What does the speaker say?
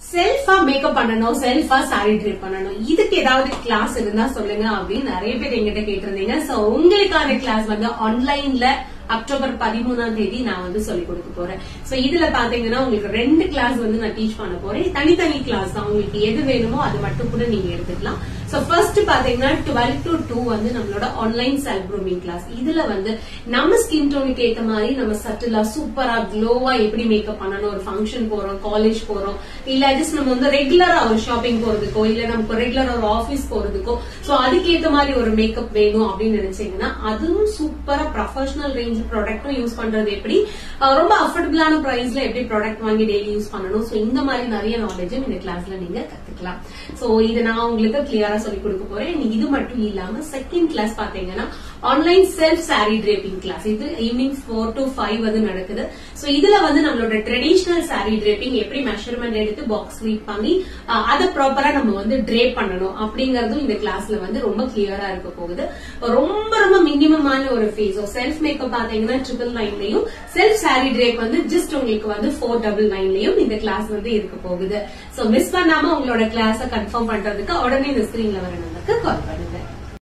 செல்ஃபா makeup பண்ணணும் செல்ஃபா sorry trip பண்ணணும் இதுக்கு ஏதாவது கிளாஸ் இருந்தா சொல்லுங்க அப்படின்னு நிறைய பேர் எங்கிட்ட கேட்டிருந்தீங்க சோ உங்களுக்கான கிளாஸ் வந்து ஆன்லைன்ல அக்டோபர் பதிமூணாம் தேதி நான் வந்து சொல்லி கொடுக்க போறேன் சோ இதுல பாத்தீங்கன்னா உங்களுக்கு ரெண்டு கிளாஸ் வந்து நான் டீச் பண்ண போறேன் தனித்தனி கிளாஸ் தான் உங்களுக்கு எது வேணுமோ அது மட்டும் கூட நீங்க எடுத்துக்கலாம் சோ ஃபர்ஸ்ட் பாத்தீங்கன்னா டுவெல் டு டூ வந்து நம்மளோட ஆன்லைன் செல்ஃப் க்ரூமிங் கிளாஸ் இதுல வந்து நம்ம ஸ்கின் டோனுக்கு ஏத்த மாதிரி நம்ம சட்டிலா சூப்பரா க்ளோவா எப்படி மேக்கப் பண்ணணும் ஒரு ஃபங்க்ஷன் போறோம் காலேஜ் போறோம் இல்ல ஜஸ்ட் நம்ம வந்து ரெகுலரா ஒரு ஷாப்பிங் போறதுக்கோ இல்ல நமக்கு ரெகுலரா ஒரு ஆபீஸ் போறதுக்கோ சோ அதுக்கேத்த மாதிரி ஒரு மேக்கப் வேணும் அப்படின்னு நினைச்சீங்கன்னா அதுவும் சூப்பரா ப்ரொஃபஷனல் ரேஞ்ச் ப்ராடக்ட்டும் யூஸ் பண்றது எப்படி அஹ் ரொம்ப அஃபோர்டபுளான பிரைஸ்ல எப்படி ப்ராடக்ட் வாங்கி டெய்லி யூஸ் பண்ணணும் சோ இந்த மாதிரி நிறைய நாலேஜும் இந்த கிளாஸ்ல நீங்க கத்துக்கலாம் சோ இதை நான் உங்களுக்கு கிளியரா சொல்லி கொடுக்க போறேன் இது மட்டும் இல்லாம செகண்ட் கிளாஸ் பாத்தீங்கன்னா online self sari draping class இது ஈவினிங் ஃபோர் டு ஃபைவ் வந்து நடக்குது சோ இதுல வந்து நம்மளோட ட்ரெடிஷனல் சாரி டிரேப்பிங் எப்படி மெஷர்மெண்ட் எடுத்து பாக்ஸ் ஸ்லீப் பண்ணி அஹ், அதை ப்ராப்பரா நம்ம வந்து ட்ரேப் பண்ணணும் அப்படிங்கறதும் இந்த கிளாஸ்ல வந்து ரொம்ப கிளியரா இருக்க போகுது ரொம்ப ரொம்ப மினிமமான ஒரு ஃபீஸ் செல்ஃப் மேக்கப் பாத்தீங்கன்னா ட்ரிபிள் நைன்லயும் செல்ஃப் சாரி ட்ரேப் வந்து ஜஸ்ட் உங்களுக்கு வந்து ஃபோர் டபுள் நைன்லயும் இந்த கிளாஸ் வந்து இருக்க போகுது சோ மிஸ் பண்ணாம உங்களோட கிளாஸ கன்ஃபார்ம் பண்றதுக்கு உடனே இந்த ஸ்கிரீன்ல வர நம்பருக்கு கால் பண்ணுங்க